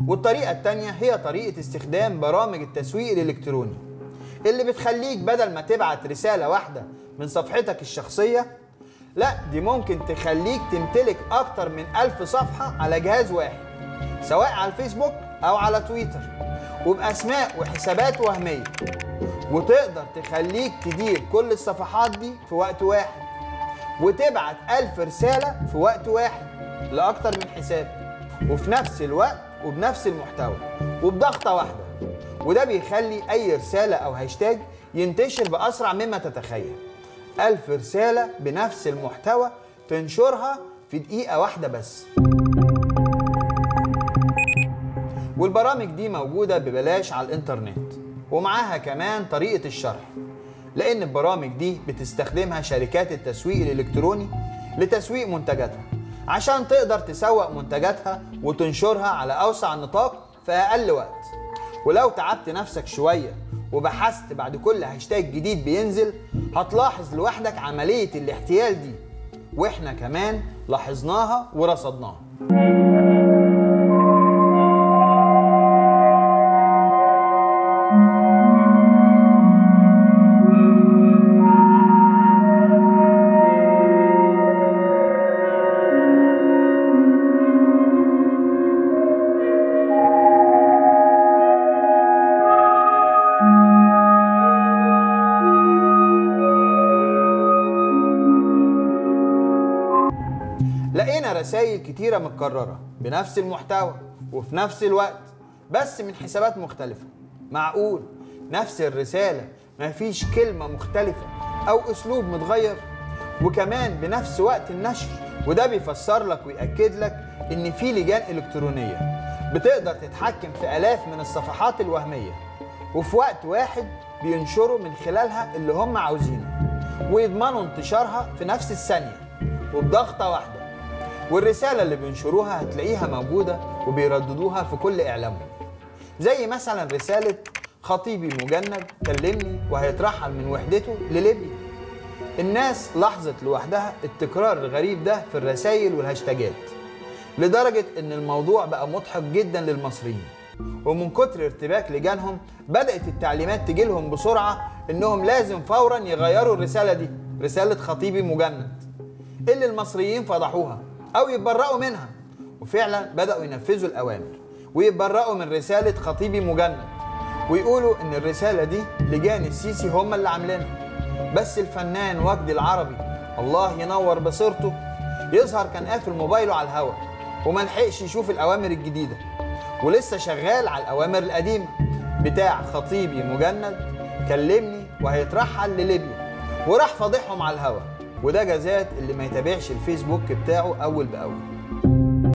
والطريقة التانية هي طريقة استخدام برامج التسويق الإلكتروني اللي بتخليك بدل ما تبعت رسالة واحدة من صفحتك الشخصية لا دي ممكن تخليك تمتلك أكتر من ألف صفحة على جهاز واحد سواء على الفيسبوك أو على تويتر وبأسماء وحسابات وهمية وتقدر تخليك تدير كل الصفحات دي في وقت واحد وتبعت ألف رسالة في وقت واحد لأكتر من حساب وفي نفس الوقت وبنفس المحتوى وبضغطة واحدة وده بيخلي أي رسالة أو هاشتاج ينتشر بأسرع مما تتخيل ألف رسالة بنفس المحتوى تنشرها في دقيقة واحدة بس والبرامج دي موجودة ببلاش على الإنترنت ومعاها كمان طريقة الشرح لأن البرامج دي بتستخدمها شركات التسويق الإلكتروني لتسويق منتجاتها عشان تقدر تسوق منتجاتها وتنشرها على أوسع نطاق في أقل وقت ولو تعبت نفسك شوية وبحثت بعد كل هاشتاج جديد بينزل هتلاحظ لوحدك عملية الاحتيال دي واحنا كمان لاحظناها ورصدناها لقينا رسائل كتيرة متكررة بنفس المحتوى وفي نفس الوقت بس من حسابات مختلفة معقول نفس الرسالة مفيش كلمة مختلفة أو أسلوب متغير وكمان بنفس وقت النشر وده بيفسر لك ويأكد لك إن في لجان إلكترونية بتقدر تتحكم في آلاف من الصفحات الوهمية وفي وقت واحد بينشروا من خلالها اللي هم عاوزينه ويضمنوا انتشارها في نفس الثانية وبضغطة واحدة والرسالة اللي بينشروها هتلاقيها موجودة وبيرددوها في كل إعلامهم زي مثلا رسالة خطيبي مجند كلمني وهيترحل من وحدته لليبيا الناس لاحظت لوحدها التكرار الغريب ده في الرسائل والهاشتاجات لدرجة إن الموضوع بقى مضحك جدا للمصريين ومن كتر ارتباك لجانهم بدأت التعليمات تجيلهم بسرعة إنهم لازم فورا يغيروا الرسالة دي رسالة خطيبي مجند اللي المصريين فضحوها أو يتبرأوا منها وفعلا بدأوا ينفذوا الأوامر ويتبرأوا من رسالة خطيبي مجند ويقولوا إن الرسالة دي لجان السيسي هم اللي عاملينها بس الفنان وجدي العربي الله ينور بصيرته يظهر كان قافل موبايله على الهوا وملحقش يشوف الأوامر الجديدة ولسه شغال على الأوامر القديمة بتاع خطيبي مجند كلمني وهيترحل لليبيا وراح فاضحهم على الهوا وده جزات اللي ما يتابعش الفيسبوك بتاعه أول بأول